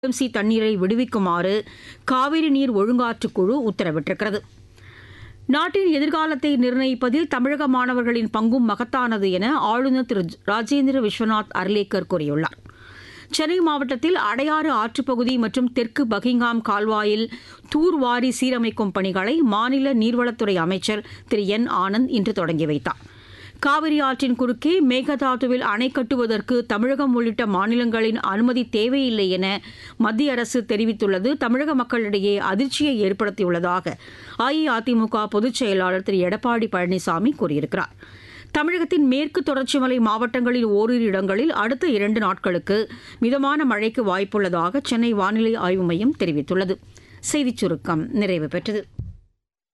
TMC தண்ணீரை விடுவிக்குமாறு காவிரி நீர் ஒழுங்காற்றுக் குழு உத்தரவிட்டிருக்கிறது நாட்டின் எதிர்காலத்தை நிர்ணயிப்பதில் தமிழக மாணவர்களின் பங்கும் மகத்தானது என ஆளுநர் திரு ராஜேந்திர விஸ்வநாத் அர்லேக்கர் கூறியுள்ளார் சென்னை மாவட்டத்தில் அடையாறு ஆற்றுப்பகுதி மற்றும் தெற்கு பகிங்காம் கால்வாயில் தூர்வாரி சீரமைக்கும் பணிகளை மாநில நீர்வளத்துறை அமைச்சர் திரு என் ஆனந்த் இன்று தொடங்கி வைத்தார் காவிரி ஆற்றின் குறுக்கே மேகதாதுவில் அணை கட்டுவதற்கு தமிழகம் உள்ளிட்ட மாநிலங்களின் அனுமதி தேவையில்லை என மத்திய அரசு தெரிவித்துள்ளது தமிழக மக்களிடையே அதிர்ச்சியை ஏற்படுத்தியுள்ளதாக அஇஅதிமுக பொதுச் செயலாளர் திரு எடப்பாடி பழனிசாமி கூறியிருக்கிறார் தமிழகத்தின் மேற்கு தொடர்ச்சி மலை மாவட்டங்களில் ஓரிரு இடங்களில் அடுத்த இரண்டு நாட்களுக்கு மிதமான மழைக்கு வாய்ப்புள்ளதாக சென்னை வானிலை ஆய்வு மையம் தெரிவித்துள்ளது செய்திச் சுருக்கம் நிறைவு பெற்றது